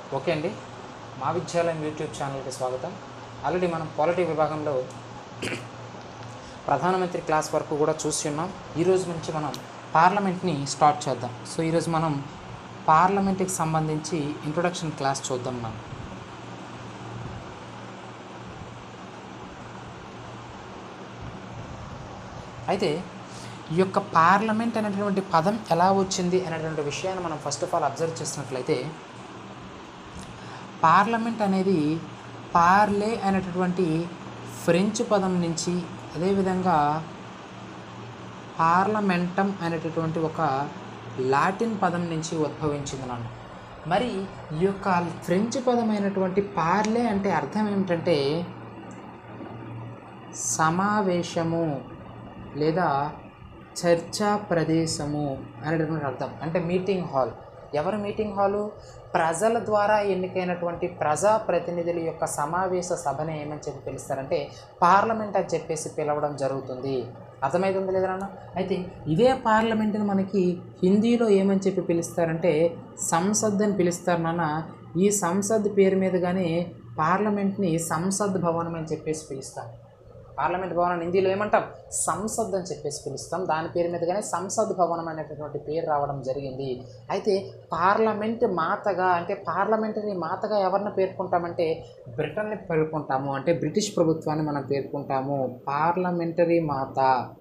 Okay అండి మా విద్యాలయం యూట్యూబ్ ఛానల్కి స్వాగతం ఆల్రెడీ మనం పాలిటీ విభాగంలో ప్రధానమంత్రి క్లాస్ వరకు కూడా చూసి ఉన్నాం ఈరోజు నుంచి మనం పార్లమెంట్ని స్టార్ట్ చేద్దాం సో ఈరోజు మనం పార్లమెంట్కి సంబంధించి ఇంట్రొడక్షన్ క్లాస్ చూద్దాం మనం అయితే ఈ యొక్క పార్లమెంట్ అనేటువంటి పదం ఎలా వచ్చింది అనేటువంటి విషయాన్ని మనం ఫస్ట్ ఆఫ్ ఆల్ అబ్జర్వ్ చేసినట్లయితే పార్లమెంట్ అనేది పార్లే అనేటటువంటి ఫ్రెంచ్ పదం నుంచి అదేవిధంగా పార్లమెంటం అనేటటువంటి ఒక లాటిన్ పదం నుంచి ఉద్భవించింది నన్ను మరి ఈ యొక్క ఫ్రెంచ్ పదమైనటువంటి పార్లే అంటే అర్థం ఏమిటంటే సమావేశము లేదా చర్చా ప్రదేశము అనేటటువంటి అర్థం అంటే మీటింగ్ హాల్ ఎవరు మీటింగ్ హాలు ప్రజల ద్వారా ఎన్నికైనటువంటి ప్రజా ప్రతినిధుల యొక్క సమావేశ సభని ఏమని చెప్పి పిలుస్తారంటే పార్లమెంట్ అని చెప్పేసి పిలవడం జరుగుతుంది అర్థమవుతుంది లేదా నాన్న అయితే ఇదే పార్లమెంట్ని మనకి హిందీలో ఏమని చెప్పి పిలుస్తారంటే సంసద్ అని పిలుస్తారు నాన్న ఈ సంసద్ పేరు మీదుగానే పార్లమెంట్ని సంసద్ భవనం అని చెప్పేసి పిలుస్తారు పార్లమెంట్ భవనం హిందీలో ఏమంటాం సంసద్ అని చెప్పేసి పిలుస్తాం దాని పేరు మీదగానే సంసద్ భవనం అనేటటువంటి పేరు రావడం జరిగింది అయితే పార్లమెంట్ మాతగా అంటే పార్లమెంటరీ మాతగా ఎవరిని పేర్కొంటామంటే బ్రిటన్ని పేర్కొంటాము అంటే బ్రిటిష్ ప్రభుత్వాన్ని మనం పేర్కొంటాము పార్లమెంటరీ మాత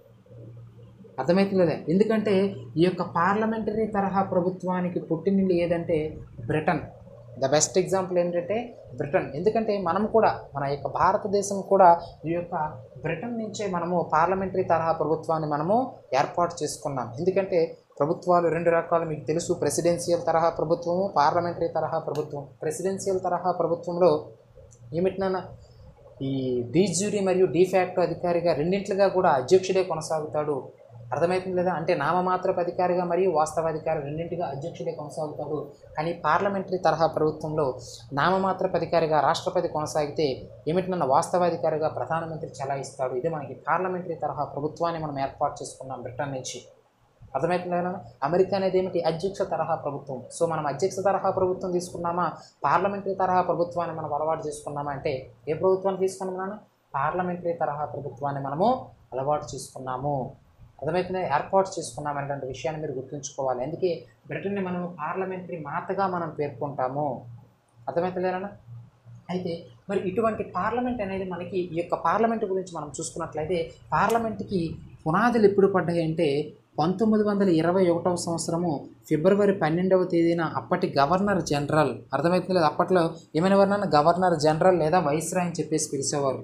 అర్థమవుతుందా ఎందుకంటే ఈ యొక్క పార్లమెంటరీ తరహా ప్రభుత్వానికి పుట్టినిల్లు ఏదంటే బ్రిటన్ ద బెస్ట్ ఎగ్జాంపుల్ ఏంటంటే బ్రిటన్ ఎందుకంటే మనం కూడా మన యొక్క భారతదేశం కూడా ఈ యొక్క బ్రిటన్ నుంచే మనము పార్లమెంటరీ తరహా ప్రభుత్వాన్ని మనము ఏర్పాటు చేసుకున్నాం ఎందుకంటే ప్రభుత్వాలు రెండు రకాలు మీకు తెలుసు ప్రెసిడెన్షియల్ తరహా ప్రభుత్వము పార్లమెంటరీ తరహా ప్రభుత్వం ప్రెసిడెన్షియల్ తరహా ప్రభుత్వంలో ఏమిటినన్నా ఈ డీ జ్యూరీ మరియు డీ ఫ్యాక్టో అధికారిగా రెండింట్లుగా కూడా అధ్యక్షుడే కొనసాగుతాడు అర్థమవుతుంది లేదా అంటే నామమాత్రపు అధికారిగా మరియు వాస్తవాధికారి రెండింటిగా అధ్యక్షుడే కొనసాగుతాడు కానీ పార్లమెంటరీ తరహా ప్రభుత్వంలో నామమాత్రపు అధికారిగా రాష్ట్రపతి కొనసాగితే ఏమిటన్న వాస్తవాధికారిగా ప్రధానమంత్రి చలాయిస్తాడు ఇది మనకి పార్లమెంటరీ తరహా ప్రభుత్వాన్ని మనం ఏర్పాటు చేసుకున్నాం బ్రిటన్ నుంచి అర్థమవుతుందా అమెరికా అనేది ఏమిటి అధ్యక్ష తరహా ప్రభుత్వం సో మనం అధ్యక్ష తరహా ప్రభుత్వం తీసుకున్నామా పార్లమెంటరీ తరహా ప్రభుత్వాన్ని మనం అలవాటు చేసుకున్నామా అంటే ఏ ప్రభుత్వాన్ని తీసుకున్నామా పార్లమెంటరీ తరహా ప్రభుత్వాన్ని మనము అలవాటు చేసుకున్నాము అర్థమవుతుంది ఏర్పాటు చేసుకున్నాం అనేటువంటి విషయాన్ని మీరు గుర్తుంచుకోవాలి అందుకే బ్రిటన్ని మనం పార్లమెంటరీ మాతగా మనం పేర్కొంటాము అర్థమవుతుందేనా అయితే మరి ఇటువంటి పార్లమెంట్ అనేది మనకి ఈ యొక్క పార్లమెంట్ గురించి మనం చూసుకున్నట్లయితే పార్లమెంట్కి పునాదులు ఎప్పుడు పడ్డాయి అంటే పంతొమ్మిది వందల ఇరవై ఒకటవ సంవత్సరము ఫిబ్రవరి పన్నెండవ తేదీన అప్పటి గవర్నర్ జనరల్ అర్థమవుతుంది లేదు అప్పట్లో ఏమైనా ఎవరినైనా గవర్నర్ జనరల్ లేదా వైస్రాయ్ అని చెప్పేసి పిలిచేవారు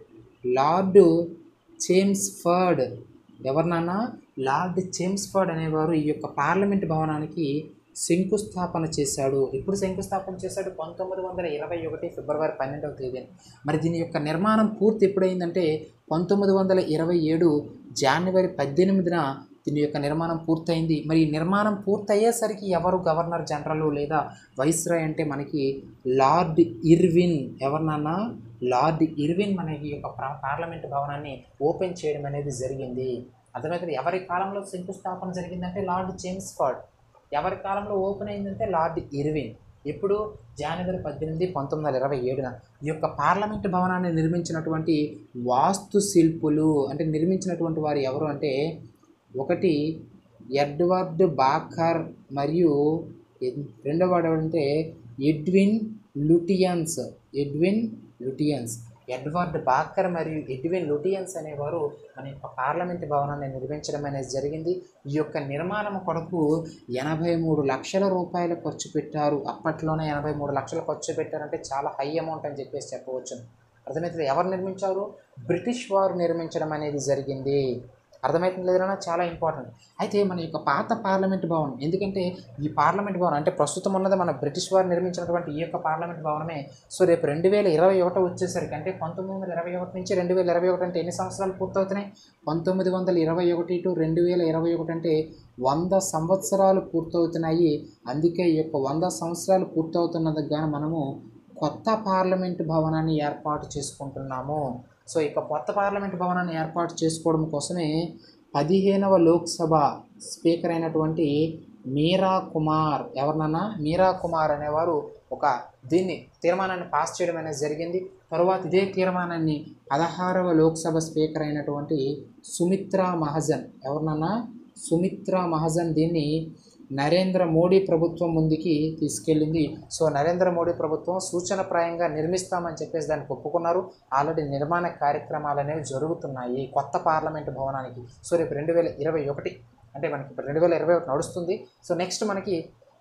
లార్డ్ చేమ్స్ఫర్డ్ ఎవరినన్నా లార్డ్ చేమ్స్ఫర్డ్ అనేవారు ఈ యొక్క పార్లమెంట్ భవనానికి శంకుస్థాపన చేశాడు ఎప్పుడు శంకుస్థాపన చేశాడు పంతొమ్మిది వందల ఇరవై ఒకటి ఫిబ్రవరి పన్నెండవ తేదీన మరి దీని యొక్క నిర్మాణం పూర్తి ఎప్పుడైందంటే పంతొమ్మిది వందల ఇరవై ఏడు జనవరి పద్దెనిమిదిన దీని యొక్క నిర్మాణం పూర్తయింది మరి ఈ నిర్మాణం పూర్తయ్యేసరికి ఎవరు గవర్నర్ జనరల్ లేదా వైస్రాయ్ అంటే మనకి లార్డ్ ఇర్విన్ ఎవరినన్నా లార్డ్ ఇర్విన్ మనకి ఈ యొక్క ప్రా- పార్లమెంట్ భవనాన్ని ఓపెన్ చేయడం అనేది జరిగింది అర్థమవుతుంది ఎవరి కాలంలో శంకుస్థాపన జరిగిందంటే లార్డ్ చేమ్స్ఫర్డ్ ఎవరి కాలంలో ఓపెన్ అయిందంటే లార్డ్ ఇర్విన్ ఎప్పుడు జనవరి పద్దెనిమిది పంతొమ్మిది వందల ఇరవై ఏడున ఈ యొక్క పార్లమెంట్ భవనాన్ని నిర్మించినటువంటి వాస్తు శిల్పులు అంటే నిర్మించినటువంటి వారు ఎవరు అంటే ఒకటి ఎడ్వర్డ్ బాకర్ మరియు ఎడ్- రెండవ వాడు ఎవరంటే Edwin Lutyens Edwin Lutyens Edward Baker మరియు ఎడ్విన్ లుటియన్స్ అనేవారు మన యొక్క పార్లమెంట్ భవనాన్ని నిర్మించడం అనేది జరిగింది ఈ యొక్క నిర్మాణం కొరకు ఎనభై మూడు లక్షల రూపాయలు ఖర్చు పెట్టారు అప్పట్లోనే ఎనభై మూడు లక్షలు ఖర్చు పెట్టారంటే చాలా హై అమౌంట్ అని చెప్పేసి చెప్పవచ్చు అర్థమవుతుంది ఎవరు నిర్మించారు బ్రిటిష్ వారు నిర్మించడం అనేది జరిగింది అర్థమవుతుంది లేదన్నా చాలా ఇంపార్టెంట్ అయితే మన యొక్క పాత పార్లమెంట్ భవనం ఎందుకంటే ఈ పార్లమెంట్ భవనం అంటే ప్రస్తుతం ఉన్నది మన బ్రిటిష్ వారు నిర్మించినటువంటి ఈ యొక్క పార్లమెంట్ భవనమే సో రేపు రెండు వేల ఇరవై ఒకటి వచ్చేసరికి అంటే పంతొమ్మిది వందల ఇరవై ఒకటి నుంచి రెండు వేల ఇరవై ఒకటి అంటే ఎన్ని సంవత్సరాలు పూర్తవుతున్నాయి పంతొమ్మిది వందల ఇరవై ఒకటి టు రెండు వేల ఇరవై ఒకటి అంటే వంద సంవత్సరాలు పూర్తవుతున్నాయి అందుకే ఈ యొక్క వంద సంవత్సరాలు పూర్తవుతున్నందుకు గాను మనము కొత్త పార్లమెంట్ భవనాన్ని ఏర్పాటు చేసుకుంటున్నాము సో ఇక కొత్త పార్లమెంట్ భవనాన్ని ఏర్పాటు చేసుకోవడం కోసమే పదిహేనవ లోక్సభ స్పీకర్ అయినటువంటి మీరా కుమార్ ఎవరినన్నా మీరా కుమార్ అనేవారు ఒక దీన్ని తీర్మానాన్ని పాస్ చేయడం అనేది జరిగింది తరువాత ఇదే తీర్మానాన్ని పదహారవ లోక్సభ స్పీకర్ అయినటువంటి సుమిత్రా మహాజన్ ఎవరినన్నా సుమిత్రా మహాజన్ దీన్ని నరేంద్ర మోడీ ప్రభుత్వం ముందుకి తీసుకెళ్ళింది సో నరేంద్ర మోడీ ప్రభుత్వం సూచనప్రాయంగా నిర్మిస్తామని చెప్పేసి దానికి ఒప్పుకున్నారు ఆల్రెడీ నిర్మాణ కార్యక్రమాలు అనేవి జరుగుతున్నాయి కొత్త పార్లమెంట్ భవనానికి సో రేపు రెండు వేల ఇరవై ఒకటి అంటే మనకి ఇప్పుడు రెండు వేల ఇరవై ఒకటి నడుస్తుంది సో నెక్స్ట్ మనకి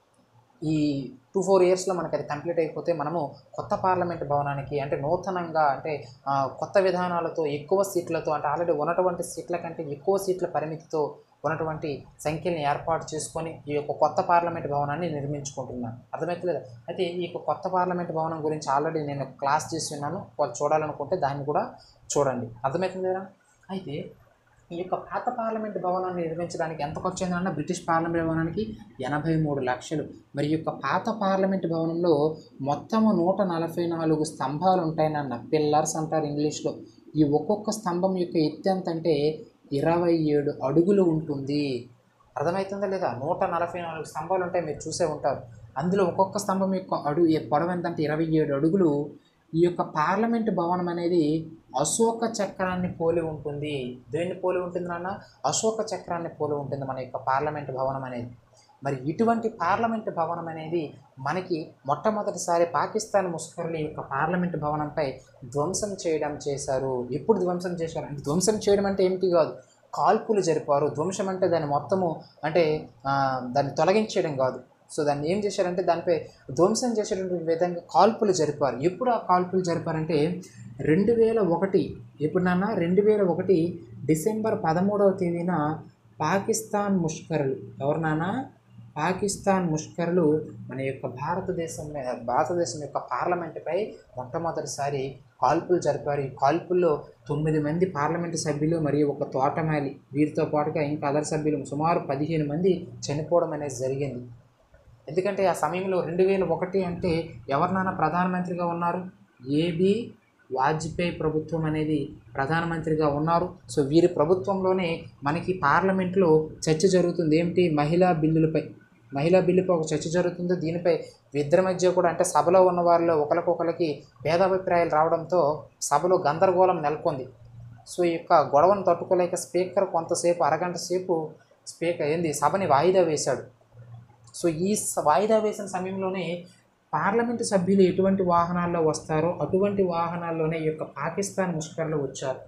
ఈ టూ ఫోర్ ఇయర్స్లో మనకి అది కంప్లీట్ అయిపోతే మనము కొత్త పార్లమెంట్ భవనానికి అంటే నూతనంగా అంటే ఆ, కొత్త విధానాలతో ఎక్కువ సీట్లతో అంటే ఆల్రెడీ ఉన్నటువంటి సీట్ల కంటే ఎక్కువ సీట్ల పరిమితితో ఉన్నటువంటి సంఖ్యని ఏర్పాటు చేసుకొని ఈ యొక్క కొత్త పార్లమెంట్ భవనాన్ని నిర్మించుకుంటున్నాను అర్థమవుతలేదా అయితే ఈ యొక్క కొత్త పార్లమెంట్ భవనం గురించి ఆల్రెడీ నేను క్లాస్ చేసి ఉన్నాను వాళ్ళు చూడాలనుకుంటే దాన్ని కూడా చూడండి అర్థమవుతుందా అయితే ఈ యొక్క పాత పార్లమెంట్ భవనాన్ని నిర్మించడానికి ఎంత ఖర్చు అయిందన్న బ్రిటిష్ పార్లమెంట్ భవనానికి ఎనభై మూడు లక్షలు మరి ఈ యొక్క పాత పార్లమెంట్ భవనంలో మొత్తము నూట నలభై నాలుగు స్తంభాలు ఉంటాయనన్న పిల్లర్స్ అంటారు ఇంగ్లీష్లో ఈ ఒక్కొక్క స్తంభం యొక్క ఎత్తు ఎంత అంటే ఇరవై ఏడు అడుగులు ఉంటుంది అర్థమవుతుందా లేదా నూట నలభై నాలుగు స్తంభాలు ఉంటాయి మీరు చూసే ఉంటారు అందులో ఒక్కొక్క స్తంభం యొక్క అడుగు ఏ పొడవు ఎంత అంటే ఇరవై ఏడు అడుగులు ఈ యొక్క పార్లమెంట్ భవనం అనేది అశోక చక్రాన్ని పోలి ఉంటుంది దేన్ని పోలి ఉంటుంది నాన్న అశోక చక్రాన్ని పోలి ఉంటుంది మన యొక్క పార్లమెంట్ భవనం అనేది మరి ఇటువంటి పార్లమెంట్ భవనం అనేది మనకి మొట్టమొదటిసారి పాకిస్తాన్ ముస్కరులు ఈ యొక్క పార్లమెంట్ భవనంపై ధ్వంసం చేయడం చేశారు ఎప్పుడు ధ్వంసం చేశారు అంటే ధ్వంసం చేయడం అంటే ఏమిటి కాదు కాల్పులు జరిపారు ధ్వంసం అంటే దాన్ని మొత్తము అంటే ఆ, దాన్ని తొలగించేయడం కాదు సో దాన్ని ఏం చేశారంటే దానిపై ధ్వంసం చేసేటువంటి విధంగా కాల్పులు జరిపారు ఎప్పుడు ఆ కాల్పులు జరిపారంటే రెండు వేల ఒకటి ఎప్పుడు నాన్న రెండు వేల ఒకటి డిసెంబర్ పదమూడవ తేదీన పాకిస్తాన్ ముష్కరులు ఎవరు నాన్న పాకిస్తాన్ ముష్కరులు మన యొక్క భారతదేశం మీద భారతదేశం యొక్క పార్లమెంటుపై మొట్టమొదటిసారి కాల్పులు జరిపారు ఈ కాల్పుల్లో తొమ్మిది మంది పార్లమెంటు సభ్యులు మరియు ఒక తోటమాలి వీరితో పాటుగా ఇంకా అదర్ సభ్యులు సుమారు పదిహేను మంది చనిపోవడం అనేది జరిగింది ఎందుకంటే ఆ సమయంలో రెండు వేల ఒకటి అంటే ఎవరినైనా ప్రధానమంత్రిగా ఉన్నారు ఏబి వాజ్పేయి ప్రభుత్వం అనేది ప్రధానమంత్రిగా ఉన్నారు సో వీరి ప్రభుత్వంలోనే మనకి పార్లమెంట్లో చర్చ జరుగుతుంది ఏమిటి మహిళా బిల్లులపై మహిళా బిల్లుపై ఒక చర్చ జరుగుతుంది దీనిపై ఇద్దరి మధ్య కూడా అంటే సభలో ఉన్న వారిలో ఒకరికొకరికి భేదాభిప్రాయాలు రావడంతో సభలో గందరగోళం నెలకొంది సో ఈ యొక్క గొడవను తట్టుకోలేక స్పీకర్ కొంతసేపు అరగంట సేపు స్పీకర్ ఏంది సభని వాయిదా వేశాడు సో ఈ స- వాయిదా వేసిన సమయంలోనే పార్లమెంటు సభ్యులు ఎటువంటి వాహనాల్లో వస్తారో అటువంటి వాహనాల్లోనే ఈ యొక్క పాకిస్తాన్ ముష్కర్లు వచ్చారు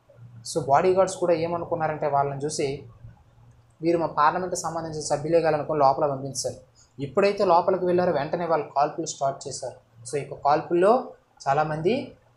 సో బాడీ గార్డ్స్ కూడా ఏమనుకున్నారంటే వాళ్ళని చూసి వీరు మా పార్లమెంట్కి సంబంధించిన సభ్యులే కాలనుకుని లోపల పంపించారు ఎప్పుడైతే లోపలికి వెళ్ళారో వెంటనే వాళ్ళు కాల్పులు స్టార్ట్ చేశారు సో ఈ యొక్క కాల్పుల్లో చాలామంది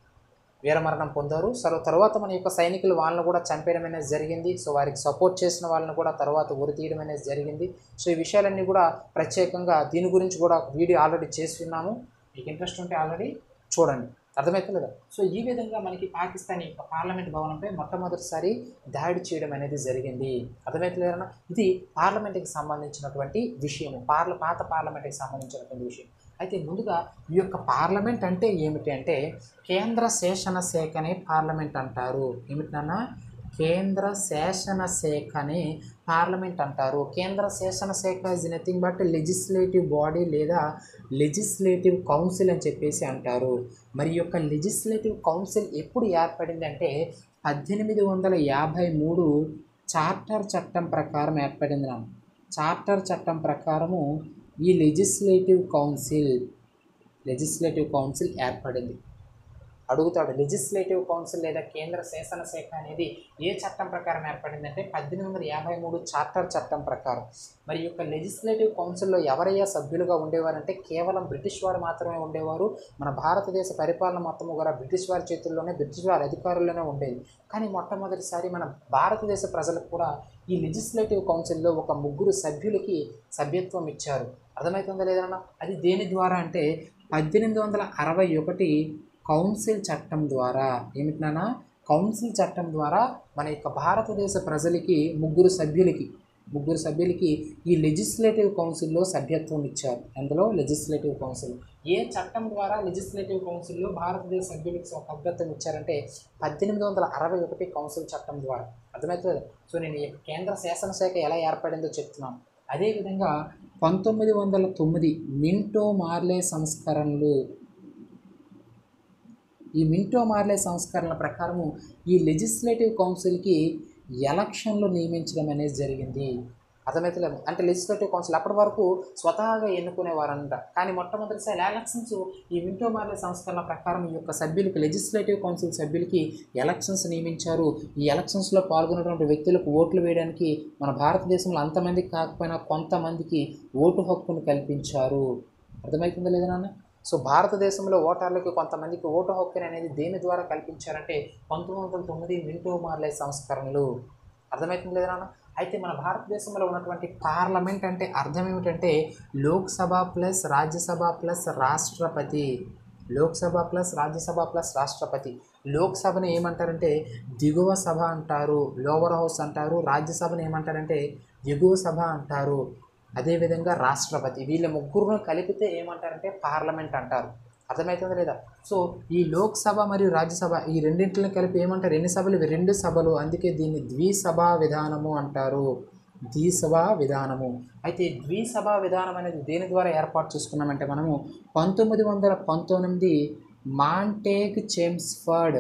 వీరమరణం పొందారు సో తర్వాత మన యొక్క సైనికులు వాళ్ళని కూడా చంపేయడం అనేది జరిగింది సో వారికి సపోర్ట్ చేసిన వాళ్ళని కూడా తర్వాత ఉరి తీయడం అనేది జరిగింది సో ఈ విషయాలన్నీ కూడా ప్రత్యేకంగా దీని గురించి కూడా ఒక వీడియో ఆల్రెడీ చేసి ఉన్నాము మీకు ఇంట్రెస్ట్ ఉంటే ఆల్రెడీ చూడండి అర్థమవుతుంది కదా సో ఈ విధంగా మనకి పాకిస్తాన్ యొక్క పార్లమెంట్ భవనంపై మొట్టమొదటిసారి దాడి చేయడం అనేది జరిగింది అర్థమవుతుందా ఇది పార్లమెంట్కి సంబంధించినటువంటి విషయము పార్ల పాత పార్లమెంట్కి సంబంధించినటువంటి విషయం అయితే ముందుగా ఈ యొక్క పార్లమెంట్ అంటే ఏమిటి అంటే కేంద్ర శాసన శాఖనే పార్లమెంట్ అంటారు ఏమిటి నాన్న కేంద్ర శాసన శాఖనే పార్లమెంట్ అంటారు కేంద్ర శాసన శాఖ is nothing but legislative body లేదా లెజిస్లేటివ్ కౌన్సిల్ అని చెప్పేసి అంటారు మరి ఈ యొక్క లెజిస్లేటివ్ కౌన్సిల్ ఎప్పుడు ఏర్పడింది అంటే పద్దెనిమిది వందల యాభై మూడు చార్టర్ చట్టం ప్రకారం ఏర్పడింది నాన్న చార్టర్ చట్టం ప్రకారము ఈ లెజిస్లేటివ్ కౌన్సిల్ లెజిస్లేటివ్ కౌన్సిల్ ఏర్పడింది అడుగుతాడు లెజిస్లేటివ్ కౌన్సిల్ లేదా కేంద్ర శాసన శాఖ అనేది ఏ చట్టం ప్రకారం ఏర్పడిందంటే పద్దెనిమిది వందల యాభై మూడు చార్టర్ చట్టం ప్రకారం మరి ఈ యొక్క లెజిస్లేటివ్ కౌన్సిల్లో ఎవరయ్యా సభ్యులుగా ఉండేవారంటే కేవలం బ్రిటిష్ వారు మాత్రమే ఉండేవారు మన భారతదేశ పరిపాలన మొత్తము కూడా బ్రిటిష్ వారి చేతుల్లోనే బ్రిటిష్ వారి అధికారుల్లోనే ఉండేది కానీ మొట్టమొదటిసారి మన భారతదేశ ప్రజలకు కూడా ఈ లెజిస్లేటివ్ కౌన్సిల్లో ఒక ముగ్గురు సభ్యులకి సభ్యత్వం ఇచ్చారు అర్థమవుతుందా లేదన్నా అది దేని ద్వారా అంటే పద్దెనిమిది వందల అరవై ఒకటి కౌన్సిల్ చట్టం ద్వారా ఏమిటి నాన్న కౌన్సిల్ చట్టం ద్వారా మన యొక్క భారతదేశ ప్రజలకి ముగ్గురు సభ్యులకి ముగ్గురు సభ్యులకి ఈ లెజిస్లేటివ్ కౌన్సిల్లో సభ్యత్వం ఇచ్చారు అందులో లెజిస్లేటివ్ కౌన్సిల్ ఏ చట్టం ద్వారా లెజిస్లేటివ్ కౌన్సిల్లో భారతదేశ సభ్యులకి ఒక సభ్యత్వం ఇచ్చారంటే పద్దెనిమిది వందల అరవై ఒకటి కౌన్సిల్ చట్టం ద్వారా అర్థమవుతుంది సో నేను ఈ కేంద్ర శాసనశాఖ ఎలా ఏర్పడిందో చెప్తున్నాను అదేవిధంగా పంతొమ్మిది వందల తొమ్మిది మింటో మార్లే సంస్కరణలు ఈ మింటో మార్లే సంస్కరణల ప్రకారము ఈ లెజిస్లేటివ్ కౌన్సిల్కి ఎలక్షన్లు నియమించడం అనేది జరిగింది అర్థమవుతలేదు అంటే లెజిస్లేటివ్ కౌన్సిల్ అప్పటి వరకు స్వతహాగా ఎన్నుకునేవారంట కానీ మొట్టమొదటిసారి ఎలక్షన్స్ ఈ మింటో మార్లే సంస్కరణ ప్రకారం ఈ యొక్క సభ్యులకి లెజిస్లేటివ్ కౌన్సిల్ సభ్యులకి ఎలక్షన్స్ నియమించారు ఈ ఎలక్షన్స్లో పాల్గొన్నటువంటి వ్యక్తులకు ఓట్లు వేయడానికి మన భారతదేశంలో అంతమందికి కాకపోయినా కొంతమందికి ఓటు హక్కును కల్పించారు అర్థమవుతుందా లేదా నాన్న సో భారతదేశంలో ఓటర్లకు కొంతమందికి ఓటు హక్కుని అనేది దేని ద్వారా కల్పించారంటే పంతొమ్మిది వందల తొమ్మిది మింటో మార్లే సంస్కరణలు అర్థమవుతుంది లేదా నాన్న అయితే మన భారతదేశంలో ఉన్నటువంటి పార్లమెంట్ అంటే అర్థం ఏమిటంటే లోక్సభ ప్లస్ రాజ్యసభ ప్లస్ రాష్ట్రపతి లోక్సభ ప్లస్ రాజ్యసభ ప్లస్ రాష్ట్రపతి లోక్సభను ఏమంటారంటే దిగువ సభ అంటారు లోవర్ హౌస్ అంటారు రాజ్యసభను ఏమంటారంటే దిగువ సభ అంటారు అదేవిధంగా రాష్ట్రపతి వీళ్ళ ముగ్గురును కలిపితే ఏమంటారంటే పార్లమెంట్ అంటారు అర్థమవుతుందా లేదా సో ఈ లోక్సభ మరియు రాజ్యసభ ఈ రెండింటిని కలిపి ఏమంటారు ఎన్ని సభలు ఇవి రెండు సభలు అందుకే దీన్ని ద్విసభా విధానము అంటారు ద్విసభా విధానము అయితే ఈ ద్విసభా విధానం అనేది దేని ద్వారా ఏర్పాటు చేసుకున్నామంటే మనము పంతొమ్మిది వందల పంతొమ్మిది మాంటేగ్ చేమ్స్ఫర్డ్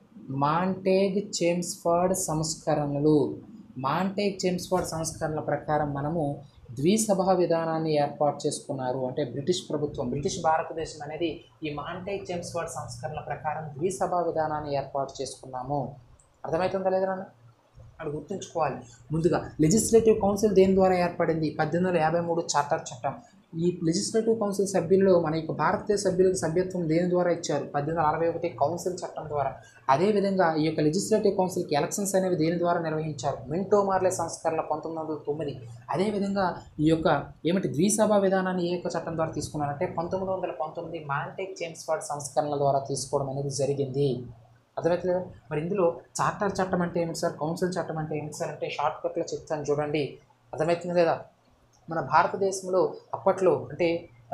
మాంటేగ్ చేమ్స్ఫర్డ్ సంస్కరణలు మాంటేగ్ చేమ్స్ఫర్డ్ సంస్కరణల ప్రకారం మనము ద్విసభ విధానాన్ని ఏర్పాటు చేసుకున్నారు అంటే బ్రిటిష్ ప్రభుత్వం బ్రిటిష్ భారతదేశం అనేది ఈ మాంటేగ్ చేమ్స్ఫర్డ్ సంస్కరణల ప్రకారం ద్విసభ విధానాన్ని ఏర్పాటు చేసుకున్నాము అర్థమవుతుందా లేదా నాన్న అక్కడ గుర్తుంచుకోవాలి ముందుగా లెజిస్లేటివ్ కౌన్సిల్ దేని ద్వారా ఏర్పడింది పద్దెనిమిది వందల యాభై మూడు చార్టర్ చట్టం ఈ లెజిస్లేటివ్ కౌన్సిల్ సభ్యుల్లో మన యొక్క భారతదేశ సభ్యులకు సభ్యత్వం దేని ద్వారా ఇచ్చారు పద్దెనిమిది వందల అరవై ఒకటి కౌన్సిల్ చట్టం ద్వారా అదేవిధంగా ఈ యొక్క లెజిస్లేటివ్ కౌన్సిల్కి ఎలక్షన్స్ అనేవి దేని ద్వారా నిర్వహించారు మింటో మార్లే సంస్కరణ పంతొమ్మిది వందల తొమ్మిది అదేవిధంగా ఈ యొక్క ఏమిటి ద్విసభ విధానాన్ని ఏ యొక్క చట్టం ద్వారా తీసుకున్నారంటే పంతొమ్మిది వందల పంతొమ్మిది మాంటేక్ చేమ్స్ఫర్డ్ సంస్కరణల ద్వారా తీసుకోవడం అనేది జరిగింది అర్థమవుతుంది మరి ఇందులో చార్టర్ చట్టం అంటే ఏమిటి సార్ కౌన్సిల్ చట్టం అంటే ఏమిటి సార్ అంటే షార్ట్ కట్లో చెప్తాను చూడండి అర్థమవుతుంది లేదా మన భారతదేశంలో అప్పట్లో అంటే ఆ,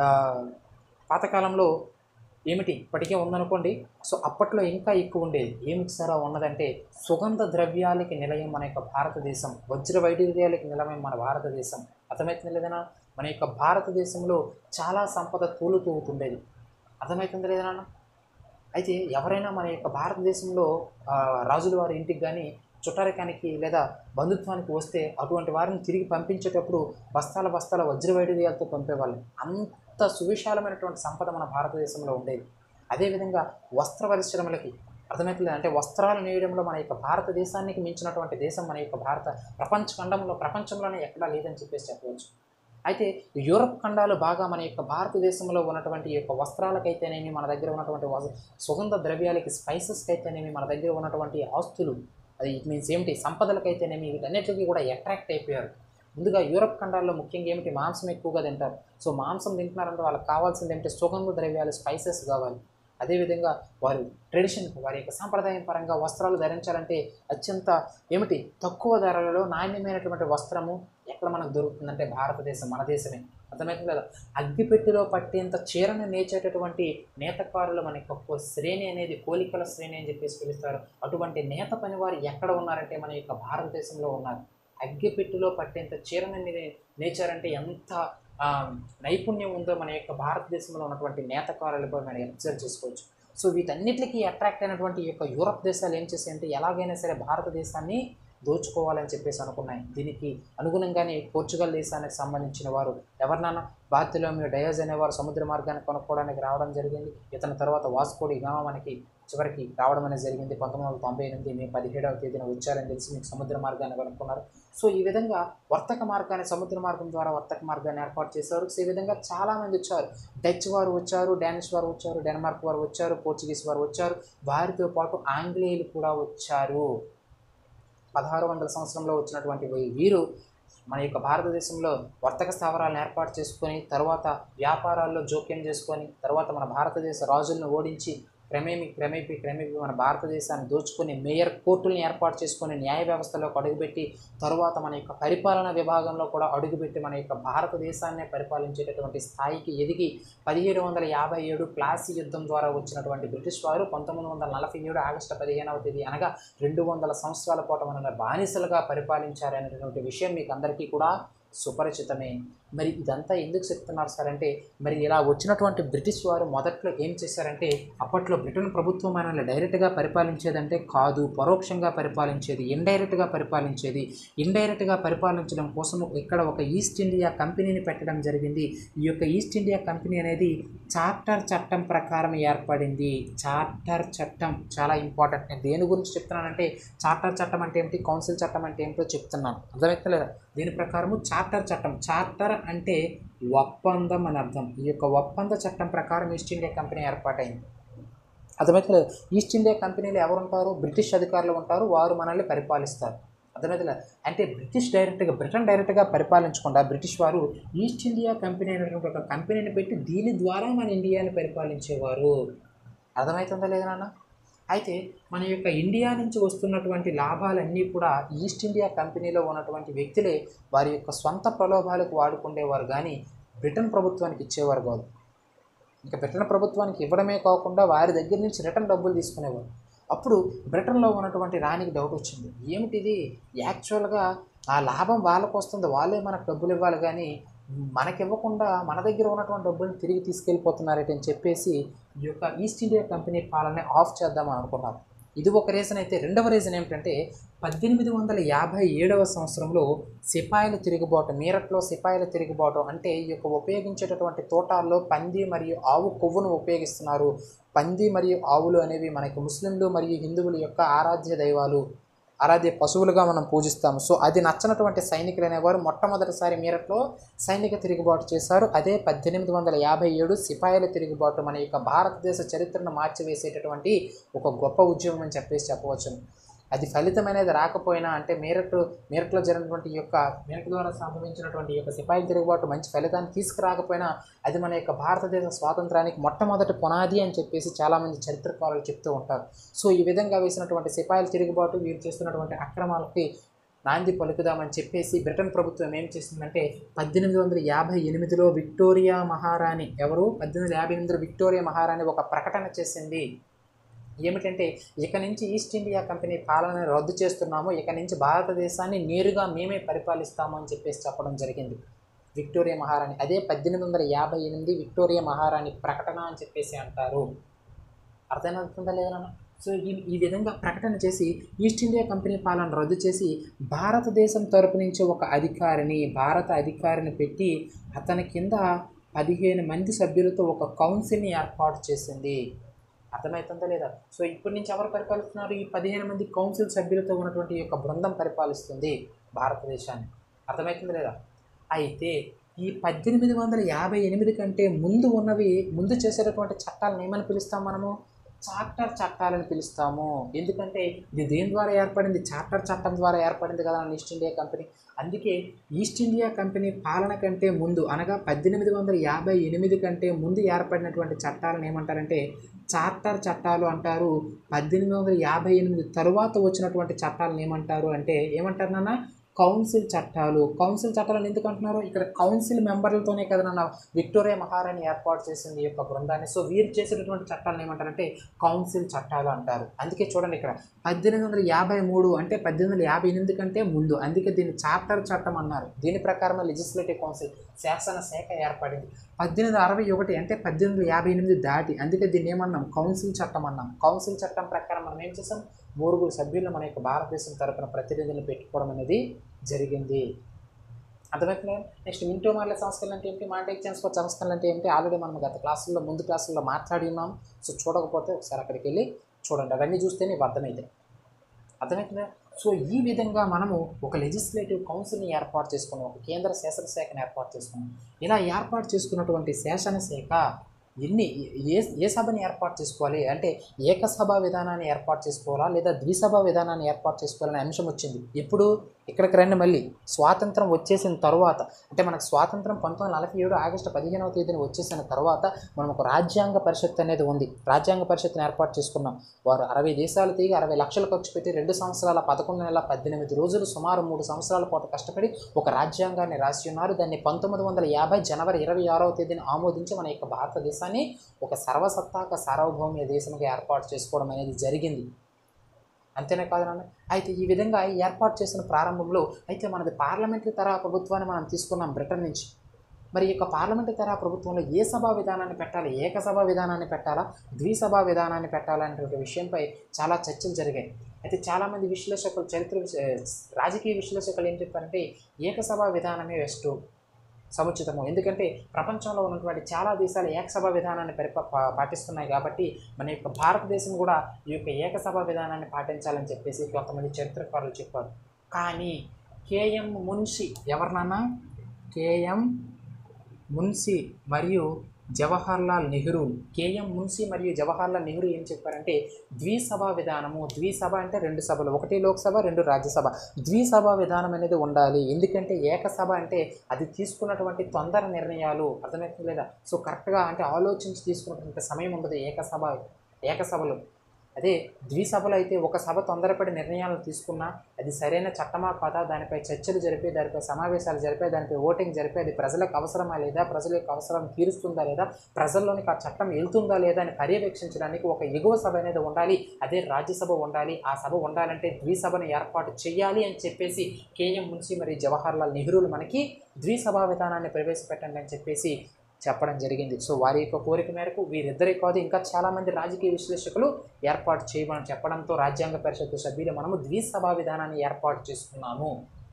పాతకాలంలో ఏమిటి ఇప్పటికే ఉందనుకోండి సో అప్పట్లో ఇంకా ఎక్కువ ఉండేది ఏమిటి సార్ ఆ ఉన్నదంటే సుగంధ ద్రవ్యాలకి నిలయం మన యొక్క భారతదేశం వజ్ర వైడూర్యాలకి నిలయం మన భారతదేశం అర్థమవుతుంది లేదనా మన యొక్క భారతదేశంలో చాలా సంపద తూలు తూగుతుండేది అర్థమవుతుంది లేదా నాన్న అయితే ఎవరైనా మన యొక్క భారతదేశంలో ఆ, రాజుల వారి ఇంటికి కానీ చుట్టారికానికి లేదా బంధుత్వానికి వస్తే అటువంటి వారిని తిరిగి పంపించేటప్పుడు బస్తాల బస్తాల వజ్ర వైడూర్యాలతో పంపేవాళ్ళు అంత సువిశాలమైనటువంటి సంపద మన భారతదేశంలో ఉండేది అదేవిధంగా వస్త్ర పరిశ్రమలకి అర్థమవుతుంది అంటే వస్త్రాలు నేయడంలో మన యొక్క భారతదేశానికి మించినటువంటి దేశం మన యొక్క భారత ప్రపంచ ఖండంలో ప్రపంచంలోనే ఎక్కడా లేదని చెప్పేసి చెప్పవచ్చు అయితే యూరప్ ఖండాలు బాగా మన యొక్క భారతదేశంలో ఉన్నటువంటి ఈ యొక్క వస్త్రాలకైతేనేమి మన దగ్గర ఉన్నటువంటి వస- సుగంధ ద్రవ్యాలకి స్పైసెస్కి అయితేనేమి మన దగ్గర ఉన్నటువంటి ఆస్తులు అది ఇట్ మీన్స్ ఏమిటి సంపదలకైతేనేమి వీటన్నిటికీ కూడా అట్రాక్ట్ అయిపోయారు ముందుగా యూరప్ ఖండాల్లో ముఖ్యంగా ఏమిటి మాంసం ఎక్కువగా తింటారు సో మాంసం తింటున్నారంటే వాళ్ళకి కావాల్సింది ఏమిటి సుగంధ ద్రవ్యాలు స్పైసెస్ కావాలి అదేవిధంగా వారు ట్రెడిషన్ వారి యొక్క సాంప్రదాయం పరంగా వస్త్రాలు ధరించాలంటే అత్యంత ఏమిటి తక్కువ ధరలలో నాణ్యమైనటువంటి వస్త్రము ఎక్కడ మనకు దొరుకుతుందంటే భారతదేశం మన దేశమే అర్థమవుతుంది కదా అగ్గిపెట్టిలో పట్టేంత చీరను నేచేటటువంటి నేతకారులు మనకి ఒక శ్రేణి అనేది కోలికల శ్రేణి అని చెప్పేసి పిలుస్తారు అటువంటి నేత పని వారు ఎక్కడ ఉన్నారంటే మన యొక్క భారతదేశంలో ఉన్నారు అగ్గిపెట్టిలో పట్టేంత చీరను నే- నేచారంటే ఎంత ఆ, నైపుణ్యం ఉందో మన యొక్క భారతదేశంలో ఉన్నటువంటి నేతకారులపై మనం అబ్జర్వ్ చేసుకోవచ్చు సో వీటన్నిటికీ అట్రాక్ట్ అయినటువంటి ఈ యొక్క యూరప్ దేశాలు ఏం చేసాయంటే ఎలాగైనా సరే భారతదేశాన్ని దోచుకోవాలని చెప్పేసి అనుకున్నాయి దీనికి అనుగుణంగానే పోర్చుగల్ దేశానికి సంబంధించిన వారు ఎవరినైనా బార్తిలోమియో డయాజ్ అనేవారు సముద్ర మార్గాన్ని కొనుక్కోవడానికి రావడం జరిగింది ఇతని తర్వాత వాస్కోడి గామా మనకి చివరికి రావడం అనేది జరిగింది పంతొమ్మిది వందల తొంభై ఎనిమిది మే పదిహేడవ తేదీన వచ్చారని తెలిసి మీకు సముద్ర మార్గాన్ని కనుక్కున్నారు సో ఈ విధంగా వర్తక మార్గాన్ని సముద్ర మార్గం ద్వారా వర్తక మార్గాన్ని ఏర్పాటు చేశారు సో ఈ విధంగా చాలామంది వచ్చారు డచ్ వారు వచ్చారు డానిష్ వారు వచ్చారు డెన్మార్క్ వారు వచ్చారు పోర్చుగీస్ వారు వచ్చారు వారితో పాటు ఆంగ్లేయులు కూడా వచ్చారు పదహారు వందల సంవత్సరంలో వచ్చినటువంటి వీ- వీరు మన యొక్క భారతదేశంలో వర్తక స్థావరాలను ఏర్పాటు చేసుకొని తర్వాత వ్యాపారాల్లో జోక్యం చేసుకొని తర్వాత మన భారతదేశ రాజులను ఓడించి క్రమేమి క్రమేపీ క్రమేపీ మన భారతదేశాన్ని దోచుకొని మేయర్ కోర్టుల్ని ఏర్పాటు చేసుకొని న్యాయ వ్యవస్థలోకి అడుగుపెట్టి తరువాత మన యొక్క పరిపాలన విభాగంలో కూడా అడుగుపెట్టి మన యొక్క భారతదేశాన్ని పరిపాలించేటటువంటి స్థాయికి ఎదిగి పదిహేడు వందల యాభై ఏడు ప్లాసీ యుద్ధం ద్వారా వచ్చినటువంటి బ్రిటిష్ వారు పంతొమ్మిది వందల నలభై ఏడు ఆగస్టు పదిహేనవ తేదీ అనగా రెండు వందల సంవత్సరాల పాటు మన బానిసలుగా పరిపాలించారనేటువంటి విషయం మీకు అందరికీ కూడా సుపరిచితమే మరి ఇదంతా ఎందుకు చెప్తున్నారు సార్ అంటే మరి ఇలా వచ్చినటువంటి బ్రిటిష్ వారు మొదట్లో ఏం చేశారంటే అప్పట్లో బ్రిటన్ ప్రభుత్వం మనల్ని డైరెక్ట్గా పరిపాలించేదంటే కాదు పరోక్షంగా పరిపాలించేది ఇండైరెక్ట్గా పరిపాలించేది ఇండైరెక్ట్గా పరిపాలించడం కోసం ఇక్కడ ఒక ఈస్ట్ ఇండియా కంపెనీని పెట్టడం జరిగింది ఈ యొక్క ఈస్ట్ ఇండియా కంపెనీ అనేది చార్టర్ చట్టం ప్రకారం ఏర్పడింది చార్టర్ చట్టం చాలా ఇంపార్టెంట్ నేను దేని గురించి చెప్తున్నానంటే చార్టర్ చట్టం అంటే ఏమిటి కౌన్సిల్ చట్టం అంటే ఏమిటో చెప్తున్నాను అర్థమవుతలేదా దీని ప్రకారము చార్టర్ చట్టం చార్టర్ అంటే ఒప్పందం అని అర్థం ఈ యొక్క ఒప్పంద చట్టం ప్రకారం ఈస్ట్ ఇండియా కంపెనీ ఏర్పాటైంది అర్థమవుతలేదు ఈస్ట్ ఇండియా కంపెనీలో ఎవరు ఉంటారు బ్రిటిష్ అధికారులు ఉంటారు వారు మనల్ని పరిపాలిస్తారు అర్థమవుతలేదు అంటే బ్రిటిష్ డైరెక్ట్గా బ్రిటన్ డైరెక్ట్గా పరిపాలించకుండా బ్రిటిష్ వారు ఈస్ట్ ఇండియా కంపెనీ అనేటువంటి ఒక కంపెనీని పెట్టి దీని ద్వారా మన ఇండియాని పరిపాలించేవారు అర్థమవుతుందా లేదా నాన్న అయితే మన యొక్క ఇండియా నుంచి వస్తున్నటువంటి లాభాలన్నీ కూడా ఈస్ట్ ఇండియా కంపెనీలో ఉన్నటువంటి వ్యక్తులే వారి యొక్క సొంత ప్రలోభాలకు వాడుకునేవారు కానీ బ్రిటన్ ప్రభుత్వానికి ఇచ్చేవారు కాదు ఇంకా బ్రిటన్ ప్రభుత్వానికి ఇవ్వడమే కాకుండా వారి దగ్గర నుంచి రిటర్న్ డబ్బులు తీసుకునేవారు అప్పుడు బ్రిటన్లో ఉన్నటువంటి రాణికి డౌట్ వచ్చింది ఏమిటిది యాక్చువల్గా ఆ లాభం వాళ్ళకు వస్తుంది వాళ్ళే మనకు డబ్బులు ఇవ్వాలి కానీ మనకి ఇవ్వకుండా మన దగ్గర ఉన్నటువంటి డబ్బుల్ని తిరిగి తీసుకెళ్ళిపోతున్నారట అని చెప్పేసి ఈ యొక్క ఈస్ట్ ఇండియా కంపెనీ పాలన ఆఫ్ చేద్దామని అనుకున్నారు ఇది ఒక రీజన్ అయితే రెండవ రీజన్ ఏమిటంటే పద్దెనిమిది వందల యాభై ఏడవ సంవత్సరంలో సిపాయిల తిరుగుబాటు మీరట్లో సిపాయిల తిరుగుబాటు అంటే ఈ యొక్క ఉపయోగించేటటువంటి తోటాల్లో పంది మరియు ఆవు కొవ్వును ఉపయోగిస్తున్నారు పంది మరియు ఆవులు అనేవి మనకి ముస్లింలు మరియు హిందువుల యొక్క ఆరాధ్య దైవాలు ఆరాధ్య పశువులుగా మనం పూజిస్తాము సో అది నచ్చనటువంటి సైనికులు అనేవారు మొట్టమొదటిసారి మీరట్లో సైనిక తిరుగుబాటు చేశారు అదే పద్దెనిమిది వందల యాభై ఏడు సిపాయిల తిరుగుబాటు మన యొక్క భారతదేశ చరిత్రను మార్చివేసేటటువంటి ఒక గొప్ప ఉద్యమం అని చెప్పేసి చెప్పవచ్చు అది ఫలితం అనేది రాకపోయినా అంటే మీరట్ మీరట్లో జరిగినటువంటి ఈ యొక్క మీరట్ ద్వారా సంభవించినటువంటి ఈ యొక్క సిపాయిల తిరుగుబాటు మంచి ఫలితాన్ని తీసుకురాకపోయినా అది మన యొక్క భారతదేశ స్వాతంత్రానికి మొట్టమొదటి పునాది అని చెప్పేసి చాలామంది చరిత్రకారులు చెప్తూ ఉంటారు సో ఈ విధంగా వేసినటువంటి సిపాయిల తిరుగుబాటు వీరు చేస్తున్నటువంటి అక్రమాలకి నాంది పలుకుదామని చెప్పేసి బ్రిటన్ ప్రభుత్వం ఏం చేసిందంటే పద్దెనిమిది వందల యాభై ఎనిమిదిలో విక్టోరియా మహారాణి ఎవరు పద్దెనిమిది వందల యాభై ఎనిమిదిలో విక్టోరియా మహారాణి ఒక ప్రకటన చేసింది ఏమిటంటే ఇక నుంచి ఈస్ట్ ఇండియా కంపెనీ పాలన రద్దు చేస్తున్నాము ఇక నుంచి భారతదేశాన్ని నేరుగా మేమే పరిపాలిస్తాము అని చెప్పేసి చెప్పడం జరిగింది విక్టోరియా మహారాణి అదే పద్దెనిమిది వందల యాభై ఎనిమిది విక్టోరియా మహారాణి ప్రకటన అని చెప్పేసి అంటారు అర్థమవుతుందా లేదా సో ఈ ఈ విధంగా ప్రకటన చేసి ఈస్ట్ ఇండియా కంపెనీ పాలన రద్దు చేసి భారతదేశం తరపు నుంచి ఒక అధికారిని భారత అధికారిని పెట్టి అతని కింద పదిహేను మంది సభ్యులతో ఒక కౌన్సిల్ని ఏర్పాటు చేసింది అర్థమవుతుందా లేదా సో ఇప్పటి నుంచి ఎవరు పరిపాలిస్తున్నారు ఈ పదిహేను మంది కౌన్సిల్ సభ్యులతో ఉన్నటువంటి ఈ యొక్క బృందం పరిపాలిస్తుంది భారతదేశాన్ని అర్థమవుతుందా లేదా అయితే ఈ పద్దెనిమిది వందల యాభై ఎనిమిది కంటే ముందు ఉన్నవి ముందు చేసేటటువంటి చట్టాలను ఏమని పిలుస్తాం మనము చార్టర్ చట్టాలని పిలుస్తాము ఎందుకంటే ఇది దేని ద్వారా ఏర్పడింది చార్టర్ చట్టం ద్వారా ఏర్పడింది కదా మన ఈస్ట్ ఇండియా కంపెనీ అందుకే ఈస్ట్ ఇండియా కంపెనీ పాలన కంటే ముందు అనగా పద్దెనిమిది వందల యాభై ఎనిమిది కంటే ముందు ఏర్పడినటువంటి చట్టాలను ఏమంటారంటే చార్టర్ చట్టాలు అంటారు పద్దెనిమిది వందల యాభై ఎనిమిది తరువాత వచ్చినటువంటి చట్టాలను ఏమంటారు అంటే ఏమంటారు నాన్న కౌన్సిల్ చట్టాలు కౌన్సిల్ చట్టాలను ఎందుకు అంటున్నారు ఇక్కడ కౌన్సిల్ మెంబర్లతోనే కదా నాన్న విక్టోరియా మహారాణి ఏర్పాటు చేసింది ఈ యొక్క బృందాన్ని సో వీరు చేసినటువంటి చట్టాలను ఏమంటారంటే కౌన్సిల్ చట్టాలు అంటారు అందుకే చూడండి ఇక్కడ పద్దెనిమిది వందల యాభై మూడు అంటే పద్దెనిమిది వందల యాభై ఎనిమిది కంటే ముందు అందుకే దీన్ని చార్టర్ చట్టం అన్నారు దీని ప్రకారం లెజిస్లేటివ్ కౌన్సిల్ శాసన శాఖ ఏర్పడింది పద్దెనిమిది అరవై ఒకటి అంటే పద్దెనిమిది వందల యాభై ఎనిమిది దాటి అందుకే దీన్ని ఏమన్నాం కౌన్సిల్ చట్టం అన్నాం కౌన్సిల్ చట్టం ప్రకారం మనం ఏం చేసాం మూరుగురు సభ్యులు మన యొక్క భారతదేశం తరపున ప్రతినిధులను పెట్టుకోవడం అనేది జరిగింది అర్థమవుతుంది నెక్స్ట్ మింటో మార్ల సంస్కరణ అంటే ఏంటి మాట ఎగ్జామ్స్ సంస్కరణ అంటే ఏంటి ఆల్రెడీ మనం గత క్లాసుల్లో ముందు క్లాసుల్లో మాట్లాడి ఉన్నాం సో చూడకపోతే ఒకసారి అక్కడికి వెళ్ళి చూడండి అవన్నీ చూస్తే నీకు అర్థమవుతాయి అర్థమవుతుందా సో ఈ విధంగా మనము ఒక లెజిస్లేటివ్ కౌన్సిల్ని ఏర్పాటు చేసుకున్నాం ఒక కేంద్ర శాసనశాఖను ఏర్పాటు చేసుకున్నాం ఇలా ఏర్పాటు చేసుకున్నటువంటి శాసనశాఖ ఎన్ని ఏ ఏ సభని ఏర్పాటు చేసుకోవాలి అంటే ఏకసభ విధానాన్ని ఏర్పాటు చేసుకోవాలా లేదా ద్విసభ విధానాన్ని ఏర్పాటు చేసుకోవాలనే అంశం వచ్చింది ఇప్పుడు ఇక్కడికి రండి మళ్ళీ స్వాతంత్రం వచ్చేసిన తర్వాత అంటే మనకు స్వాతంత్రం పంతొమ్మిది వందల నలభై ఏడు ఆగస్టు పదిహేనవ తేదీన వచ్చేసిన తర్వాత మనం ఒక రాజ్యాంగ పరిషత్ అనేది ఉంది రాజ్యాంగ పరిషత్ని ఏర్పాటు చేసుకున్నాం వారు అరవై దేశాలు తిరిగి అరవై లక్షలు ఖర్చు పెట్టి రెండు సంవత్సరాల పదకొండు నెలల పద్దెనిమిది రోజులు సుమారు మూడు సంవత్సరాల పాటు కష్టపడి ఒక రాజ్యాంగాన్ని రాసి ఉన్నారు దాన్ని పంతొమ్మిది వందల యాభై జనవరి ఇరవై ఆరవ తేదీన ఆమోదించి మన యొక్క భారతదేశాన్ని ఒక సర్వసత్తాక సార్వభౌమ్య దేశంగా ఏర్పాటు చేసుకోవడం అనేది జరిగింది అంతేనే కాదు నాన్న అయితే ఈ విధంగా ఏర్పాటు చేసిన ప్రారంభంలో అయితే మనది పార్లమెంటరీ తరహా ప్రభుత్వాన్ని మనం తీసుకున్నాం బ్రిటన్ నుంచి మరి ఈ యొక్క పార్లమెంటరీ తరహా ప్రభుత్వంలో ఏ సభా విధానాన్ని పెట్టాలి ఏకసభా విధానాన్ని పెట్టాలా ద్విసభా విధానాన్ని పెట్టాలా అనేటువంటి విషయంపై చాలా చర్చలు జరిగాయి అయితే చాలామంది విశ్లేషకులు చరిత్ర విశ- రాజకీయ విశ్లేషకులు ఏం చెప్పారంటే ఏకసభా విధానమే బెస్ట్ సముచితము ఎందుకంటే ప్రపంచంలో ఉన్నటువంటి చాలా దేశాలు ఏకసభ విధానాన్ని పరిప పా- పాటిస్తున్నాయి కాబట్టి మన యొక్క భారతదేశం కూడా ఈ యొక్క ఏకసభ విధానాన్ని పాటించాలని చెప్పేసి కొంతమంది చరిత్రకారులు చెప్పారు కానీ కేఎం మున్షి ఎవరినన్నా కేఎం మున్షి మరియు జవహర్లాల్ నెహ్రూ కేఎం మున్షి మరియు జవహర్లాల్ నెహ్రూ ఏం చెప్పారంటే ద్విసభ విధానము ద్విసభ అంటే రెండు సభలు ఒకటి లోక్సభ రెండు రాజ్యసభ ద్విసభ విధానం అనేది ఉండాలి ఎందుకంటే ఏకసభ అంటే అది తీసుకున్నటువంటి తొందర నిర్ణయాలు అర్థమవుతుంది లేదా సో కరెక్ట్గా అంటే ఆలోచించి తీసుకున్నటువంటి సమయం ఉండదు ఏకసభ ఏకసభలు అదే ద్విసభలు అయితే ఒక సభ తొందరపడి నిర్ణయాలను తీసుకున్నా అది సరైన చట్టమా కాదా దానిపై చర్చలు జరిపి దానిపై సమావేశాలు జరిపే దానిపై ఓటింగ్ జరిపి అది ప్రజలకు అవసరమా లేదా ప్రజల యొక్క అవసరం తీరుస్తుందా లేదా ప్రజల్లోనికి ఆ చట్టం వెళ్తుందా లేదా అని పర్యవేక్షించడానికి ఒక ఎగువ సభ అనేది ఉండాలి అదే రాజ్యసభ ఉండాలి ఆ సభ ఉండాలంటే ద్విసభను ఏర్పాటు చేయాలి అని చెప్పేసి కేఎం మున్షి మరియు జవహర్లాల్ నెహ్రూలు మనకి ద్విసభా విధానాన్ని ప్రవేశపెట్టండి అని చెప్పేసి చెప్పడం జరిగింది సో వారి యొక్క కోరిక మేరకు వీరిద్దరే కాదు ఇంకా చాలామంది రాజకీయ విశ్లేషకులు ఏర్పాటు చేయమని చెప్పడంతో రాజ్యాంగ పరిషత్ సభ్యులు మనము ద్విసభా విధానాన్ని ఏర్పాటు చేసుకున్నాము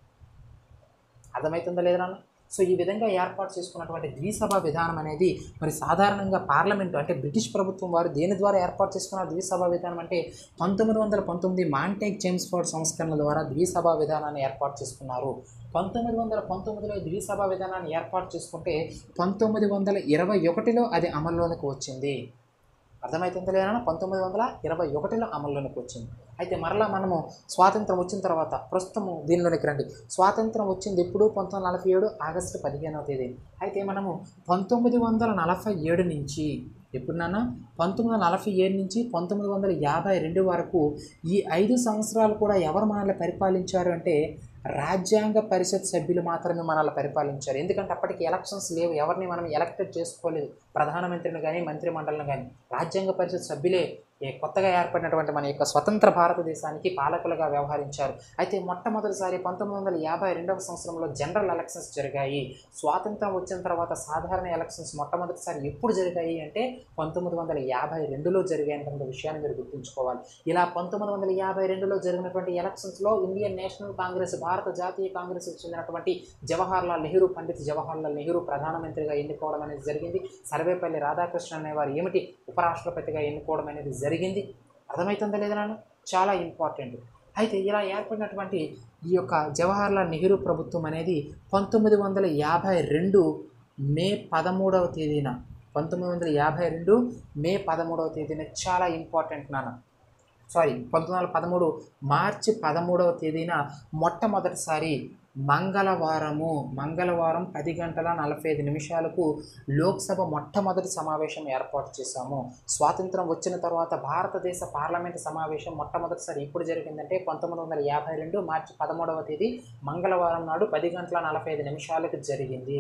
అర్థమవుతుందా లేదా నాన్న? సో ఈ విధంగా ఏర్పాటు చేసుకున్నటువంటి ద్విసభ విధానం అనేది మరి సాధారణంగా పార్లమెంటు అంటే బ్రిటిష్ ప్రభుత్వం వారు దేని ద్వారా ఏర్పాటు చేసుకున్న ద్విసభ విధానం అంటే పంతొమ్మిది వందల పంతొమ్మిది మాంటేక్ జేమ్స్ఫోర్డ్ సంస్కరణల ద్వారా ద్విసభ విధానాన్ని ఏర్పాటు చేసుకున్నారు పంతొమ్మిది వందల పంతొమ్మిదిలో ద్విసభ విధానాన్ని ఏర్పాటు చేసుకుంటే పంతొమ్మిది వందల ఇరవై ఒకటిలో అది అమల్లోనికి వచ్చింది అర్థమవుతుంది లేదా పంతొమ్మిది వందల ఇరవై ఒకటిలో అమల్లోనికి వచ్చింది అయితే మరలా మనము స్వాతంత్రం వచ్చిన తర్వాత ప్రస్తుతము దీనిలోనికి రండి స్వాతంత్రం వచ్చింది ఎప్పుడు పంతొమ్మిది వందల నలభై ఏడు ఆగస్టు పదిహేనవ తేదీ అయితే మనము పంతొమ్మిది వందల నలభై ఏడు నుంచి ఎప్పుడు నాన్న పంతొమ్మిది వందల నలభై ఏడు నుంచి పంతొమ్మిది వందల యాభై రెండు వరకు ఈ ఐదు సంవత్సరాలు కూడా ఎవరు మనల్ని పరిపాలించారు అంటే రాజ్యాంగ పరిషత్ సభ్యులు మాత్రమే మనల్ని పరిపాలించారు ఎందుకంటే అప్పటికి ఎలక్షన్స్ లేవు ఎవరిని మనం ఎలక్టెడ్ చేసుకోలేదు ప్రధానమంత్రిని కానీ మంత్రి మండలిని కానీ రాజ్యాంగ పరిషత్ సభ్యులే ఏ కొత్తగా ఏర్పడినటువంటి మన యొక్క స్వతంత్ర భారతదేశానికి పాలకులుగా వ్యవహరించారు అయితే మొట్టమొదటిసారి పంతొమ్మిది వందల యాభై రెండవ సంవత్సరంలో జనరల్ ఎలక్షన్స్ జరిగాయి స్వాతంత్రం వచ్చిన తర్వాత సాధారణ ఎలక్షన్స్ మొట్టమొదటిసారి ఎప్పుడు జరిగాయి అంటే పంతొమ్మిది వందల యాభై రెండులో జరిగాయన్నటువంటి విషయాన్ని మీరు గుర్తుంచుకోవాలి ఇలా పంతొమ్మిది వందల యాభై రెండులో జరిగినటువంటి ఎలక్షన్స్లో ఇండియన్ నేషనల్ కాంగ్రెస్ భారత జాతీయ కాంగ్రెస్కి చెందినటువంటి జవహర్లాల్ నెహ్రూ పండిత్ జవహర్లాల్ నెహ్రూ ప్రధానమంత్రిగా ఎన్నుకోవడం అనేది జరిగింది సర్వేపల్లి రాధాకృష్ణ అనేవారు ఏమిటి ఉపరాష్ట్రపతిగా ఎన్నుకోవడం అనేది జరిగింది అర్థమవుతుందా లేదా నాన్న చాలా ఇంపార్టెంట్ అయితే ఇలా ఏర్పడినటువంటి ఈ యొక్క జవహర్లాల్ నెహ్రూ ప్రభుత్వం అనేది పంతొమ్మిది వందల యాభై రెండు మే పదమూడవ తేదీన పంతొమ్మిది వందల యాభై రెండు మే పదమూడవ తేదీన చాలా ఇంపార్టెంట్ నాన్న సారీ పంతొమ్మిది వందల పదమూడు మార్చి పదమూడవ తేదీన మొట్టమొదటిసారి మంగళవారము మంగళవారం పది గంటల నలభై ఐదు నిమిషాలకు లోక్సభ మొట్టమొదటి సమావేశం ఏర్పాటు చేశాము స్వాతంత్రం వచ్చిన తర్వాత భారతదేశ పార్లమెంట్ సమావేశం మొట్టమొదటిసారి ఎప్పుడు జరిగిందంటే పంతొమ్మిది వందల యాభై రెండు మార్చి పదమూడవ తేదీ మంగళవారం నాడు పది గంటల నలభై ఐదు నిమిషాలకు జరిగింది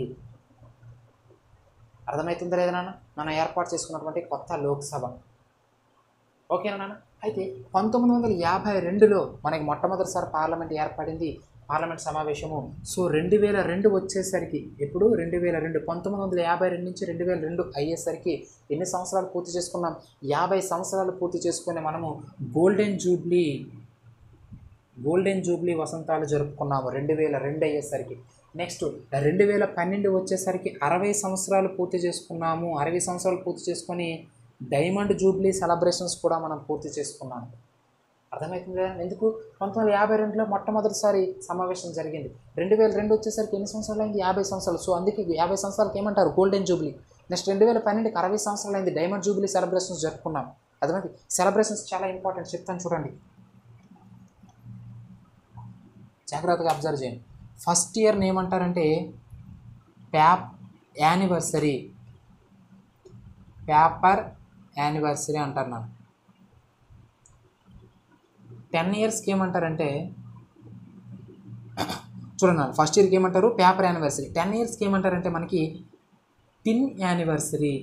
అర్థమవుతుందా లేదా నాన్న మనం ఏర్పాటు చేసుకున్నటువంటి కొత్త లోక్సభ ఓకేనా నాన్న అయితే పంతొమ్మిది వందల యాభై రెండులో మనకి మొట్టమొదటిసారి పార్లమెంట్ ఏర్పడింది పార్లమెంట్ సమావేశము సో రెండు వేల రెండు వచ్చేసరికి ఎప్పుడు రెండు వేల రెండు పంతొమ్మిది వందల యాభై రెండు నుంచి రెండు వేల రెండు అయ్యేసరికి ఎన్ని సంవత్సరాలు పూర్తి చేసుకున్నాం యాభై సంవత్సరాలు పూర్తి చేసుకుని మనము గోల్డెన్ జూబ్లీ గోల్డెన్ జూబ్లీ వసంతాలు జరుపుకున్నాము రెండు వేల రెండు అయ్యేసరికి నెక్స్ట్ రెండు వేల పన్నెండు వచ్చేసరికి అరవై సంవత్సరాలు పూర్తి చేసుకున్నాము అరవై సంవత్సరాలు పూర్తి చేసుకొని డైమండ్ జూబ్లీ సెలబ్రేషన్స్ కూడా మనం పూర్తి చేసుకున్నాము అర్థమవుతుంది కదా ఎందుకు పంతొమ్మిది వందల యాభై రెండులో మొట్టమొదటిసారి సమావేశం జరిగింది రెండు వేల రెండు వచ్చేసరికి ఎన్ని సంవత్సరాలు అయింది యాభై సంవత్సరాలు సో అందుకే యాభై సంవత్సరాలకి ఏమంటారు గోల్డెన్ జూబ్లీ నెక్స్ట్ రెండు వేల పన్నెండుకి అరవై సంవత్సరాలు అయింది డైమండ్ జూబ్లీ సెలబ్రేషన్స్ జరుపుకున్నాం అర్థమైంది సెలబ్రేషన్స్ చాలా ఇంపార్టెంట్ చెప్తాను చూడండి జాగ్రత్తగా అబ్జర్వ్ చేయండి ఫస్ట్ ఇయర్ని ఏమంటారంటే ప్యాప్ యానివర్సరీ పేపర్ యానివర్సరీ అంటారు నాకు టెన్ ఇయర్స్కి ఏమంటారంటే చూడండి ఫస్ట్ ఇయర్కి ఏమంటారు పేపర్ యానివర్సరీ టెన్ ఇయర్స్కి ఏమంటారంటే మనకి పిన్ యానివర్సరీ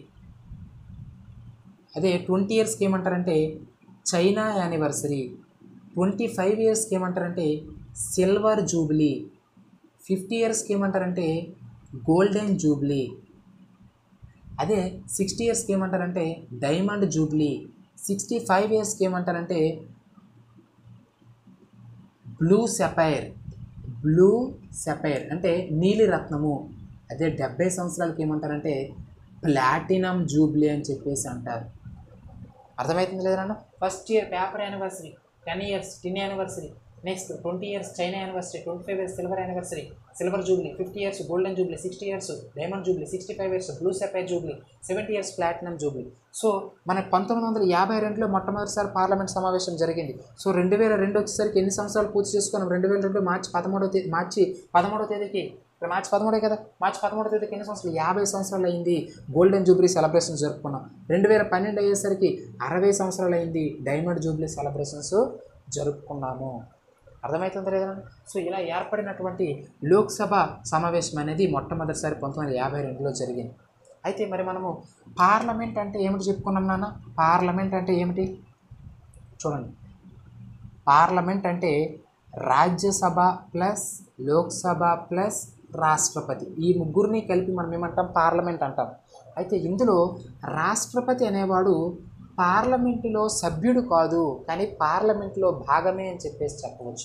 అదే ట్వంటీ ఇయర్స్కి ఏమంటారంటే చైనా యానివర్సరీ ట్వంటీ ఫైవ్ ఇయర్స్కి ఏమంటారంటే సిల్వర్ జూబ్లీ ఫిఫ్టీ ఇయర్స్కి ఏమంటారంటే గోల్డెన్ జూబ్లీ అదే సిక్స్టీ ఇయర్స్కి ఏమంటారంటే డైమండ్ జూబ్లీ సిక్స్టీ ఫైవ్ ఇయర్స్కి ఏమంటారంటే బ్లూ సెపైర్ బ్లూ సెపైర్ అంటే నీలి రత్నము అదే డెబ్బై సంవత్సరాలకి ఏమంటారంటే ప్లాటినం జూబ్లీ అని చెప్పేసి అంటారు అర్థమవుతుంది లేదన్నా first year paper anniversary ten years tin anniversary next twenty years china anniversary twenty five years silver anniversary silver jubilee fifty years golden jubilee sixty years diamond jubilee sixty five years blue sapphire jubilee seventy years platinum jubilee so మన పంతొమ్మిది వందల యాభై రెండులో మొట్టమొదటిసారి parliament సమావేశం జరిగింది so రెండు వేల రెండు వచ్చేసరికి ఎన్ని సంవత్సరాలు పూర్తి చేసుకున్నాం రెండు వేల రెండు మార్చి పదమూడవ తేదీ మార్చి పదమూడవ తేదీకి ఇప్పుడు మార్చి పదమూడే కదా మార్చి పదమూడవ తేదీకి ఎన్ని సంవత్సరాలు యాభై సంవత్సరాలు అయింది గోల్డెన్ జూబ్లీ సెలబ్రేషన్ జరుపుకున్నాం రెండు వేల పన్నెండు అయ్యేసరికి అరవై సంవత్సరాలు అయింది డైమండ్ జూబ్లీ సెలబ్రేషన్స్ జరుపుకున్నాము అర్థమవుతుంది లేదా సో ఇలా ఏర్పడినటువంటి లోక్సభ సమావేశం అనేది మొట్టమొదటిసారి పంతొమ్మిది వందల యాభై రెండులో జరిగింది అయితే మరి మనము పార్లమెంట్ అంటే ఏమిటి చెప్పుకున్నాం నాన్న పార్లమెంట్ అంటే ఏమిటి చూడండి పార్లమెంట్ అంటే రాజ్యసభ ప్లస్ లోక్సభ ప్లస్ రాష్ట్రపతి ఈ ముగ్గురిని కలిపి మనం ఏమంటాం పార్లమెంట్ అంటాం అయితే ఇందులో రాష్ట్రపతి అనేవాడు పార్లమెంటులో సభ్యుడు కాదు కానీ పార్లమెంట్లో భాగమే అని చెప్పేసి చెప్పవచ్చు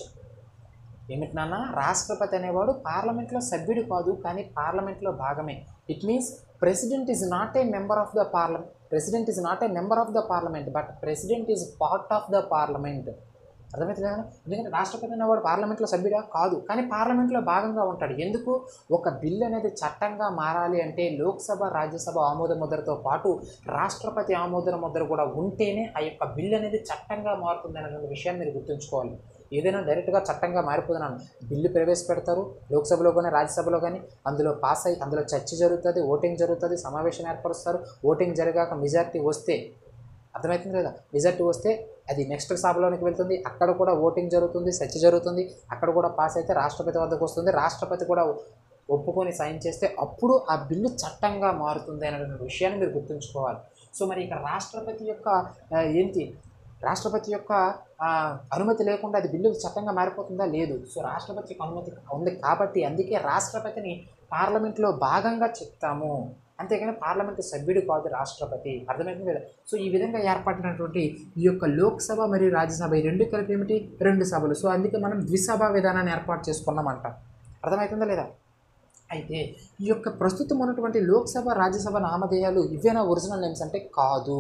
ఏమిటి నాన్న రాష్ట్రపతి అనేవాడు పార్లమెంట్లో సభ్యుడు కాదు కానీ పార్లమెంట్లో భాగమే it means president is not a member of the parliament president is not a member of the parliament but president is part of the parliament అర్థమవుతుంది కదా ఎందుకంటే రాష్ట్రపతి అనేవాడు పార్లమెంట్లో సభ్యుడా కాదు కానీ పార్లమెంట్లో భాగంగా ఉంటాడు ఎందుకు ఒక బిల్ అనేది చట్టంగా మారాలి అంటే లోక్సభ రాజ్యసభ ఆమోద ముద్రతో పాటు రాష్ట్రపతి ఆమోద ముద్ర కూడా ఉంటేనే ఆ యొక్క బిల్ అనేది చట్టంగా మారుతుంది అనేటువంటి విషయాన్ని మీరు గుర్తుంచుకోవాలి ఏదైనా డైరెక్ట్గా చట్టంగా మారిపోతున్నాను బిల్లు ప్రవేశపెడతారు లోక్సభలో కానీ రాజ్యసభలో కానీ అందులో పాస్ అయ్యి అందులో చర్చ జరుగుతుంది ఓటింగ్ జరుగుతుంది సమావేశం ఏర్పరుస్తారు ఓటింగ్ జరిగాక మెజార్టీ వస్తే అర్థమవుతుంది లేదా మెజార్టీ వస్తే అది నెక్స్ట్ సభలోనికి వెళ్తుంది అక్కడ కూడా ఓటింగ్ జరుగుతుంది చర్చ జరుగుతుంది అక్కడ కూడా పాస్ అయితే రాష్ట్రపతి వద్దకు వస్తుంది రాష్ట్రపతి కూడా ఒప్పుకొని సైన్ చేస్తే అప్పుడు ఆ బిల్లు చట్టంగా మారుతుంది అనేటువంటి విషయాన్ని మీరు గుర్తుంచుకోవాలి సో మరి ఇక్కడ రాష్ట్రపతి యొక్క ఆ, ఏంటి రాష్ట్రపతి యొక్క ఆ, అనుమతి లేకుండా అది బిల్లు చట్టంగా మారిపోతుందా లేదు సో రాష్ట్రపతికి అనుమతి ఉంది కాబట్టి అందుకే రాష్ట్రపతిని పార్లమెంట్లో భాగంగా చెప్తాము అంతేగాని పార్లమెంటు సభ్యుడు కాదు రాష్ట్రపతి అర్థమైంది కదా సో ఈ విధంగా ఏర్పడినటువంటి ఈ యొక్క లోక్సభ మరియు రాజ్యసభ ఈ రెండు కలిపి ఏమిటి రెండు సభలు సో అందుకే మనం ద్విసభ విధానాన్ని ఏర్పాటు చేసుకున్నామంట అర్థమవుతుందా లేదా అయితే ఈ యొక్క ప్రస్తుతం ఉన్నటువంటి లోక్సభ రాజ్యసభ నామధేయాలు ఇవేనా ఒరిజినల్ నేమ్స్ అంటే కాదు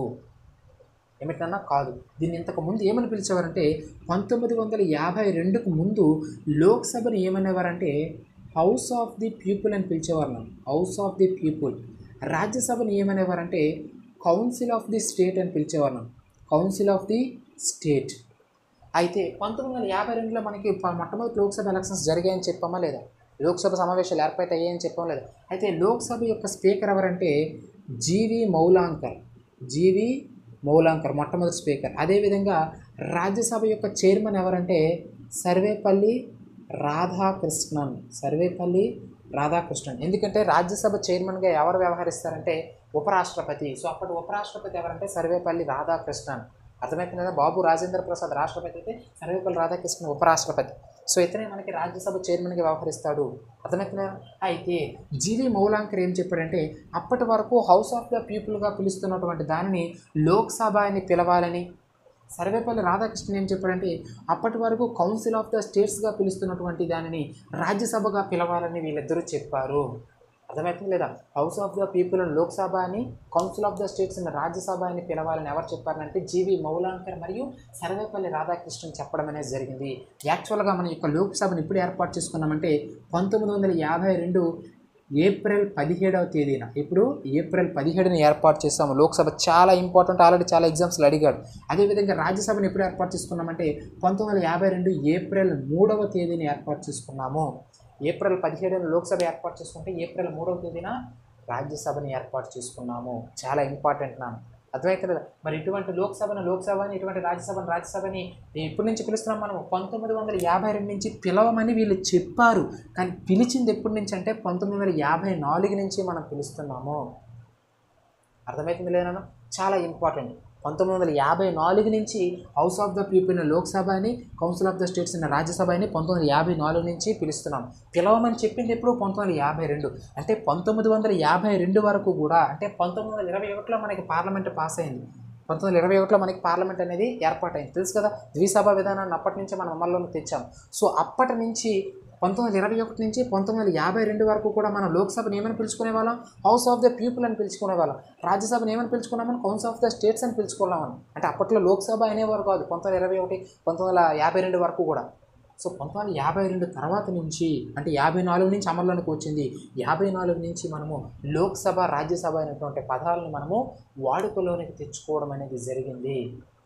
ఏమిటన్నా కాదు దీన్ని ఇంతకు ముందు ఏమని పిలిచేవారంటే పంతొమ్మిది వందల యాభై రెండుకు ముందు లోక్సభను ఏమనేవారంటే హౌస్ ఆఫ్ ది పీపుల్ అని పిలిచేవారు నన్ను హౌస్ ఆఫ్ ది పీపుల్ రాజ్యసభను ఏమనేవారంటే కౌన్సిల్ ఆఫ్ ది స్టేట్ అని పిలిచేవారు నన్ను కౌన్సిల్ ఆఫ్ ది స్టేట్ అయితే పంతొమ్మిది వందల యాభై రెండులో మనకి ప- మొట్టమొదటి లోక్సభ ఎలక్షన్స్ జరిగాయని చెప్పామా లేదా లోక్సభ సమావేశాలు ఏర్పాటు అయ్యాయని చెప్పామా లేదా అయితే లోక్సభ యొక్క స్పీకర్ ఎవరంటే జీవి మౌలాంకర్ జీవి మౌలాంకర్ మొట్టమొదటి స్పీకర్ అదేవిధంగా రాజ్యసభ యొక్క చైర్మన్ ఎవరంటే సర్వేపల్లి రాధాకృష్ణన్ సర్వేపల్లి రాధాకృష్ణన్ ఎందుకంటే రాజ్యసభ చైర్మన్గా ఎవరు వ్యవహరిస్తారంటే ఉపరాష్ట్రపతి సో అప్పటి ఉపరాష్ట్రపతి ఎవరంటే సర్వేపల్లి రాధాకృష్ణన్ అర్థమవుతుంది కదా బాబు రాజేంద్ర ప్రసాద్ రాష్ట్రపతి అయితే సర్వేపల్లి రాధాకృష్ణన్ ఉపరాష్ట్రపతి సో ఇతనే మనకి రాజ్యసభ చైర్మన్గా వ్యవహరిస్తాడు అర్థమవుతుంది కదా అయితే జీవి మౌలాంకర్ ఏం చెప్పాడంటే అప్పటి వరకు హౌస్ ఆఫ్ ద పీపుల్గా పిలుస్తున్నటువంటి దానిని లోక్సభ అని పిలవాలని సర్వేపల్లి రాధాకృష్ణన్ ఏం చెప్పాడంటే అప్పటి వరకు కౌన్సిల్ ఆఫ్ ద స్టేట్స్గా పిలుస్తున్నటువంటి దానిని రాజ్యసభగా పిలవాలని వీళ్ళిద్దరూ చెప్పారు అర్థమవుతుంది లేదా house of the people Lok Sabha అని council of the states Rajya Sabha అని పిలవాలని ఎవరు చెప్పారంటే జీవి మౌలాంకర్ మరియు సర్వేపల్లి రాధాకృష్ణన్ చెప్పడం అనేది జరిగింది యాక్చువల్గా మన యొక్క లోక్సభను ఇప్పుడు ఏర్పాటు చేసుకున్నామంటే పంతొమ్మిది వందల యాభై రెండు ఏప్రిల్ పదిహేడవ తేదీన ఇప్పుడు ఏప్రిల్ పదిహేడున ఏర్పాటు చేస్తాము లోక్సభ చాలా ఇంపార్టెంట్ ఆల్రెడీ చాలా ఎగ్జామ్స్లో అడిగాడు అదేవిధంగా రాజ్యసభను ఎప్పుడు ఏర్పాటు చేసుకున్నామంటే పంతొమ్మిది వందల యాభై రెండు ఏప్రిల్ మూడవ తేదీన ఏర్పాటు చేసుకున్నాము ఏప్రిల్ పదిహేడున లోక్సభ ఏర్పాటు చేసుకుంటే ఏప్రిల్ మూడవ తేదీన రాజ్యసభని ఏర్పాటు చేసుకున్నాము చాలా ఇంపార్టెంట్ నాన్న అర్థమైతే కదా మరి ఇటువంటి లోక్సభను లోక్సభని ఇటువంటి రాజ్యసభను రాజ్యసభని ఎప్పటి నుంచి పిలుస్తున్నాం మనం పంతొమ్మిది వందల యాభై రెండు నుంచి పిలవమని వీళ్ళు చెప్పారు కానీ పిలిచింది ఎప్పటి నుంచి అంటే పంతొమ్మిది వందల యాభై నాలుగు నుంచి మనం పిలుస్తున్నాము అర్థమవుతుంది లేదా చాలా ఇంపార్టెంట్ పంతొమ్మిది వందల యాభై నాలుగు నుంచి house of the people Lok Sabha అని council of the states in Rajya Sabha అని పంతొమ్మిది వందల యాభై నాలుగు నుంచి పిలుస్తున్నాం పిలవమని చెప్పింది ఎప్పుడు పంతొమ్మిది వందల యాభై రెండు అంటే పంతొమ్మిది వందల యాభై రెండు వరకు కూడా అంటే పంతొమ్మిది వందల ఇరవై ఒకటిలో మనకి పార్లమెంట్ పాస్ అయింది పంతొమ్మిది వందల ఇరవై ఒకటిలో మనకి పార్లమెంట్ అనేది ఏర్పాటైంది తెలుసు కదా ద్విసభ విధానాన్ని అప్పటి నుంచి మనం అమల్లోకి తెచ్చాం సో అప్పటి నుంచి పంతొమ్మిది వందల ఇరవై ఒకటి నుంచి పంతొమ్మిది వందల యాభై రెండు వరకు కూడా మనం లోక్సభని ఏమని పిలుచుకునే వాళ్ళం హౌస్ ఆఫ్ ద పీపుల్ అని పిలుచుకునే వాళ్ళం రాజ్యసభని ఏమని పిలుచుకున్నామని కౌన్సిల్ ఆఫ్ ద స్టేట్స్ అని పిలుచుకున్నామని అంటే అప్పట్లో లోక్సభ అనేవారు కాదు పంతొమ్మిది వందల ఇరవై ఒకటి పంతొమ్మిది వందల యాభై రెండు వరకు కూడా సో పంతొమ్మిది వందల యాభై రెండు తర్వాత నుంచి అంటే యాభై నాలుగు నుంచి అమల్లోనికి వచ్చింది యాభై నాలుగు నుంచి మనము లోక్సభ రాజ్యసభ అయినటువంటి పదాలను మనము వాడుకలోనికి తెచ్చుకోవడం అనేది జరిగింది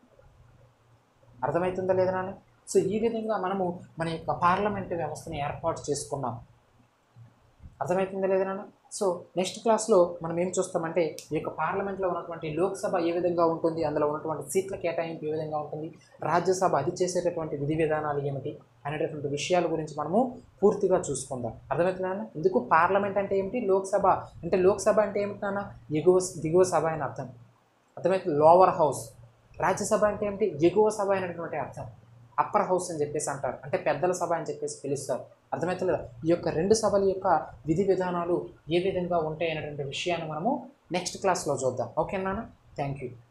అర్థమవుతుందా లేదా నాన్న సో ఈ విధంగా మనము మన యొక్క పార్లమెంటు వ్యవస్థను ఏర్పాటు చేసుకున్నాం అర్థమవుతుందా లేదా నాన్న సో నెక్స్ట్ క్లాస్లో మనం ఏం చూస్తామంటే ఈ యొక్క పార్లమెంట్లో ఉన్నటువంటి లోక్సభ ఏ విధంగా ఉంటుంది అందులో ఉన్నటువంటి సీట్ల కేటాయింపు ఏ విధంగా ఉంటుంది రాజ్యసభ అది చేసేటటువంటి విధి విధానాలు ఏమిటి అనేటటువంటి విషయాల గురించి మనము పూర్తిగా చూసుకుందాం అర్థమవుతుందా నాన్న? ఎందుకు పార్లమెంట్ అంటే ఏమిటి లోక్సభ అంటే లోక్సభ అంటే ఏమిటి నాన్న ఎగువ దిగువ సభ అని అర్థం అర్థమైతే లోవర్ హౌస్ రాజ్యసభ అంటే ఏమిటి ఎగువ సభ అయినటువంటి అర్థం అప్పర్ హౌస్ అని చెప్పేసి అంటారు అంటే పెద్దల సభ అని చెప్పేసి పిలుస్తారు అర్థమవుతుంది కదా ఈ యొక్క రెండు సభల యొక్క విధి విధానాలు ఏ విధంగా ఉంటాయి అనేటువంటి విషయాన్ని మనము నెక్స్ట్ క్లాస్లో చూద్దాం ఓకేనా థ్యాంక్ యూ